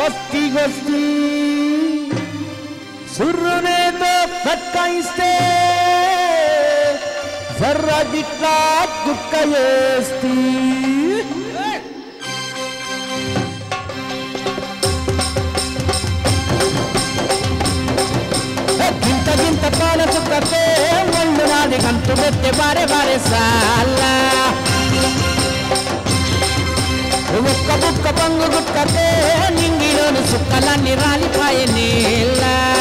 గొస్తి గొస్తి సుర్రునేతో కట్కాయిస్తే జర్ర గిట్లా కుక్క వేస్తి గింత గింత పాల చుక్కతే ఒళ్ళు నాది గంటు పెట్టే బారే బారే సాలా ఒక్క బుక్క పొంగు గుక్కతే నింగిలోని సుక్కలన్నీ రాలిపాయే నీళ్ళ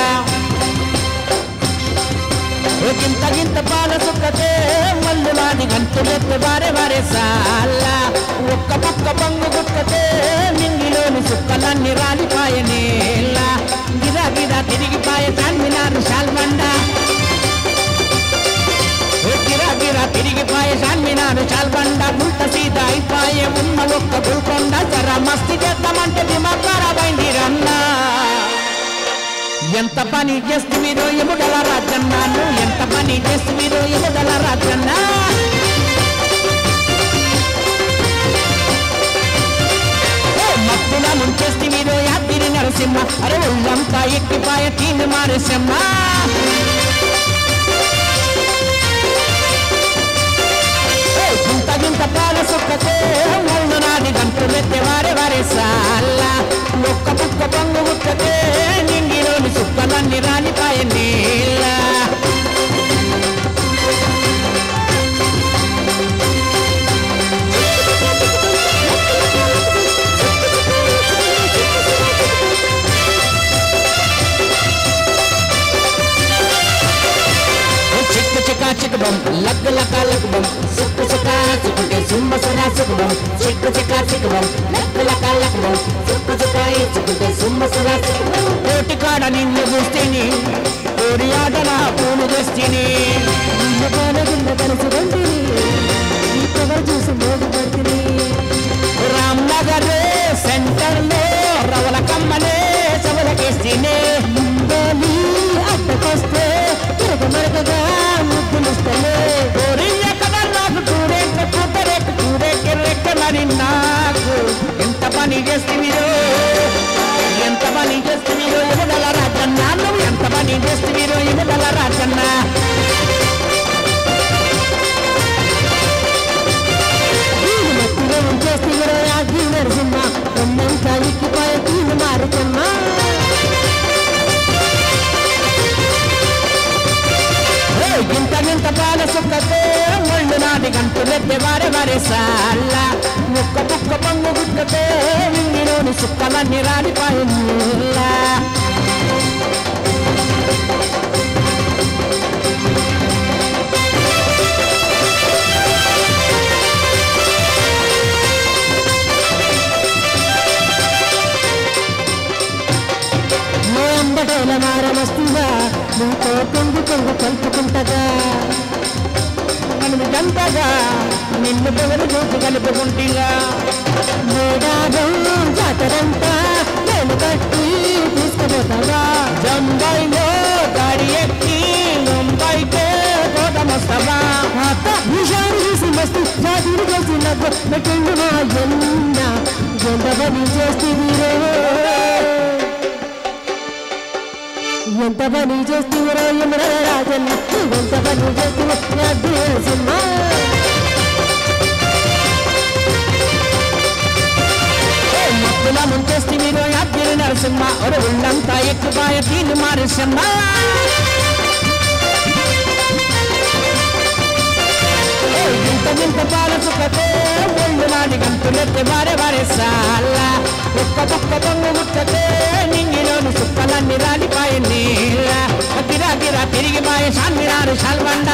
గింత గింత పాల సుక్కతే మల్లు నాది గంటు పెట్టే బారే బారే సాలా ఒక్క బుక్క పొంగు గుక్కతే నింగిలోని సుక్కలన్నీ రాలిపాయే నీళ్ళ గిరా గిరా తిరిగిపాయే చార్మినారు శాల్మండా గిరా గిరా తిరిగిపాయే చార్మినారు చాల్బండ గుంట సీత అయిపాయే ఉన్న ఒక్క గుల్కొండ జర మస్తి చేద్దామంటే దిమాకారమైంది రన్నా ఎంత పని చేస్తు మీరు ఎముడల రాజన్నాను ఎంత పని చేస్తు మీరు ఎముడల రాజన్నా ఏ మత్తుల ముంచేస్తే మీరు యాత్రి నరసింహ అరే ఒళ్ళంతా ఎక్కిపాయ తీను మారసింహ గింత గింత పాల సుక్కతే ఒళ్ళు నాది గంతులెత్తే వారే వారే సాల ఒక్క పుక్క పొంగు ముక్కతే నింగిలోని సుక్కలన్నీ రాలిపాయ నీళ్ళ చిక్కు చికా చిక్కుబం లగ్గు లకా లగ్గుబం సుక్కు సుకా సుకుంటే సుమ్మ సురా సుకుబం చిక్కు చికా చిక్కుబం లగ్గు లకా లగ్గుబం సుక్కు సుకా సుకుంటే సుమ్మ సురా సుకుబం కోటి కాడ నిన్ను చూస్తేని కోడి ఆట నా పూలు తెస్తేని నిన్ను పాలగుండ కలుసుకుంటిని ఈ కవర్ చూసి మోగుపడుతుంది రామ్ నగర్ సెంటర్ లో రవల కమ్మలే సవలకేస్తేనే ముందలి అడ్డకొస్తే తిరగ మరకగా ముద్దులిస్తలే కోరియ కదర్ నాకు చూడేక కూతరేక చూడేక రెక్కలని నాకు ఎంత పని చేస్తువిరో ఎంత పని చేస్తువిరో ఎముదల రాజన్న నువ్వు ఎంత పని చేస్తువిరో ఎముదల రాజన్న వీడు మట్టిలో ఉంచేస్తే యాగి నరసింహ ఒళ్ళంతా ఎక్కిపోయే తీను మారుతమ్మ ఏ గింత గింత పాల సుక్కతే ఒళ్ళు నాది గంటులెత్తే వారే వారే సాల ముక్క ముక్క పొంగు గుక్కతే నింగిలోని సుక్కలన్నీ రాలిపాయి నీళ్ళ మా అంబటోల మారమస్తుగా నీతో కొంగు కొంగు కలుపుకుంటగా మనము గంటగా నిన్ను పొగరు చూపు కలుపుకుంటిగా మేడారం జాతరంతా నేను కట్టి తీసుకుపోతావా జంబైలో గాడి ఎక్కి ముంబైకే కోటమొస్తావా అత్త విషాన్ని చూసి మస్తు జాతిని చేసి నవ్వు పెట్టండు మా ఎన్న ఎంత పని చేస్తే వీరో ఎంత పని చేస్తే యమున రాజన్న ఎంత పని చేస్తే సినిమా మత్తుల ముంచేస్తే మీరు యాత్రి నరసింహ ఒరు ఉళ్ళంతా ఎక్కుపాయ తీను మారసింహ ఇంత ఇంత పాల సుఖతే ఒళ్ళు నాడి గంతులెత్తే వారే వారే సాల ఒక్క పక్క పొంగు ముట్టతే నింగిలోని సుక్కలన్నీ రాలిపాయ నీళ్ళ గిరా గిరా తిరిగి మాయ షాన్మినారు షాల్బండ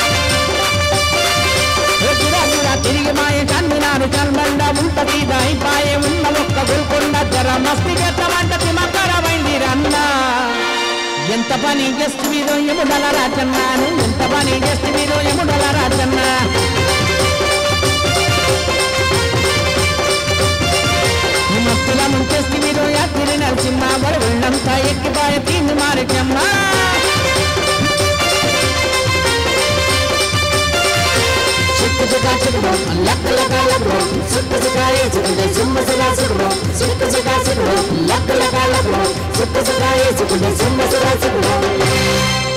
గిరా గిరా తిరిగి మాయ షాన్మినారు షాల్బండ ఉంట తీద అయిపాయే ఉన్న ఒక్క గుల్కొండ జర మస్తి చేద్దామంట తిమకరమైంది రన్నా ఎంత పని చేస్తు మీరు ఎముడల రాజన్నాను ఎంత పని చేస్తు మీరు ఎముడల రాజన్న మత్తుల ముంచేస్తు మీరు యాత్రి నరసింహ వరి ఒళ్ళంతా ఎక్కిపాయ తీని మారికమ్మా చిక్కు చికా చిక్కుబం లక్క లక్క లక్క సుక్కు సుఖ వేసుకుంటే సుమ్మ సురా సుఖం సుక్కు సుఖ సుఖం లక్క లక లక్కం సుక్కు సుఖ వేసుకుంటే సుమ్మ సురా సుఖం